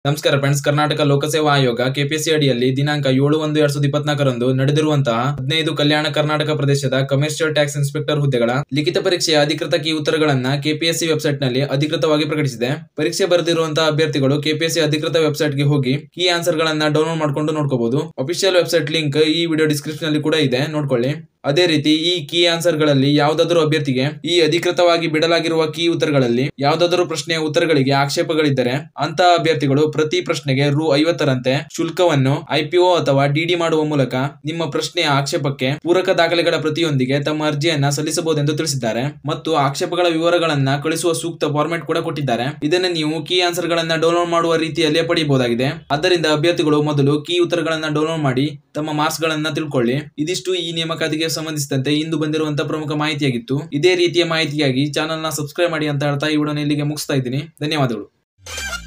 ನಮಸ್ಕಾರ ಫ್ರೆಂಡ್ಸ್ ಕರ್ನಾಟಕ ಲೋಕಸೇವಾ ಆಯೋಗ ಕೆಪಿಎಸ್ಸಿ ಅಡಿಯಲ್ಲಿ ದಿನಾಂಕ ಏಳು ಒಂದು ಎರಡ್ ಸಾವಿರದ ಇಪ್ಪತ್ನಾಲ್ಕರಂದು ನಡೆದಿರುವಂತಹ ಹದಿನೈದು ಕಲ್ಯಾಣ ಕರ್ನಾಟಕ ಪ್ರದೇಶದ ಕಮರ್ಷಿಯಲ್ ಟ್ಯಾಕ್ಸ್ ಇನ್ಸ್ಪೆಕ್ಟರ್ ಹುದ್ದೆಗಳ ಲಿಖಿತ ಪರೀಕ್ಷೆಯ ಅಧಿಕೃತ ಕೀ ಉತ್ತರಗಳನ್ನ ಕೆಪಿಎಸ್ಸಿ ವೆಬ್ಸೈಟ್ ನಲ್ಲಿ ಅಧಿಕೃತವಾಗಿ ಪ್ರಕಟಿಸಿದೆ ಪರೀಕ್ಷೆ ಬರೆದಿರುವಂತಹ ಅಭ್ಯರ್ಥಿಗಳು ಕೆಪಿಎಸ್ಸಿ ಅಧಿಕೃತ ವೆಬ್ಸೈಟ್ ಗೆ ಹೋಗಿ ಕೀ ಆನ್ಸರ್ ಗಳನ್ನ ಡೌನ್ಲೋಡ್ ಮಾಡ್ಕೊಂಡು ನೋಡ್ಕೋಬಹುದು ಅಫಿಷಿಯಲ್ ವೆಬ್ಸೈಟ್ ಲಿಂಕ್ ಈ ವಿಡಿಯೋ ಡಿಸ್ಕ್ರಿಪ್ಷನ್ ಅಲ್ಲಿ ಕೂಡ ಇದೆ ನೋಡ್ಕೊಳ್ಳಿ ಅದೇ ರೀತಿ ಈ ಕೀ ಆನ್ಸರ್ ಗಳಲ್ಲಿ ಯಾವ್ದಾದ್ರು ಅಭ್ಯರ್ಥಿಗೆ ಈ ಅಧಿಕೃತವಾಗಿ ಬಿಡಲಾಗಿರುವ ಕೀ ಉತ್ತರಗಳಲ್ಲಿ ಯಾವ್ದಾದ್ರು ಪ್ರಶ್ನೆಯ ಉತ್ತರಗಳಿಗೆ ಆಕ್ಷೇಪಗಳಿದ್ದರೆ ಅಂತ ಅಭ್ಯರ್ಥಿಗಳು ಪ್ರತಿ ಪ್ರಶ್ನೆಗೆ ರು ಐವತ್ತರಂತೆ ಶುಲ್ಕವನ್ನು ಐಪಿಒ ಅಥವಾ ಡಿಡಿ ಮಾಡುವ ಮೂಲಕ ನಿಮ್ಮ ಪ್ರಶ್ನೆಯ ಆಕ್ಷೇಪಕ್ಕೆ ಪೂರಕ ದಾಖಲೆಗಳ ಪ್ರತಿಯೊಂದಿಗೆ ತಮ್ಮ ಅರ್ಜಿಯನ್ನ ಸಲ್ಲಿಸಬಹುದೆಂದು ತಿಳಿಸಿದ್ದಾರೆ ಮತ್ತು ಆಕ್ಷೇಪಗಳ ವಿವರಗಳನ್ನ ಕಳಿಸುವ ಸೂಕ್ತ ಫಾರ್ಮೆಟ್ ಕೂಡ ಕೊಟ್ಟಿದ್ದಾರೆ ಇದನ್ನ ನೀವು ಕೀ ಆನ್ಸರ್ ಗಳನ್ನ ಡೌನ್ಲೋಡ್ ಮಾಡುವ ರೀತಿಯಲ್ಲಿ ಪಡೆಯಬಹುದಾಗಿದೆ ಆದ್ದರಿಂದ ಅಭ್ಯರ್ಥಿಗಳು ಮೊದಲು ಕೀ ಉತ್ತರಗಳನ್ನ ಡೌನ್ಲೋಡ್ ಮಾಡಿ ತಮ್ಮ ಮಾರ್ಕ್ಸ್ ಗಳನ್ನ ತಿಳ್ಕೊಳ್ಳಿ ಇದಿಷ್ಟು ಈ ನೇಮಕಾತಿಗೆ ಸಂಬಂಧಿಸಿದಂತೆ ಇಂದು ಬಂದಿರುವಂತಹ ಪ್ರಮುಖ ಮಾಹಿತಿಯಾಗಿತ್ತು ಇದೇ ರೀತಿಯ ಮಾಹಿತಿಯಾಗಿ ಚಾನೆಲ್ ನ ಸಬ್ಸ್ಕ್ರೈಬ್ ಮಾಡಿ ಅಂತ ಹೇಳ್ತಾ ಈ ವಿಡಿಯೋನ ಇಲ್ಲಿಗೆ ಮುಗಿಸ್ತಾ ಇದ್ದೀನಿ ಧನ್ಯವಾದಗಳು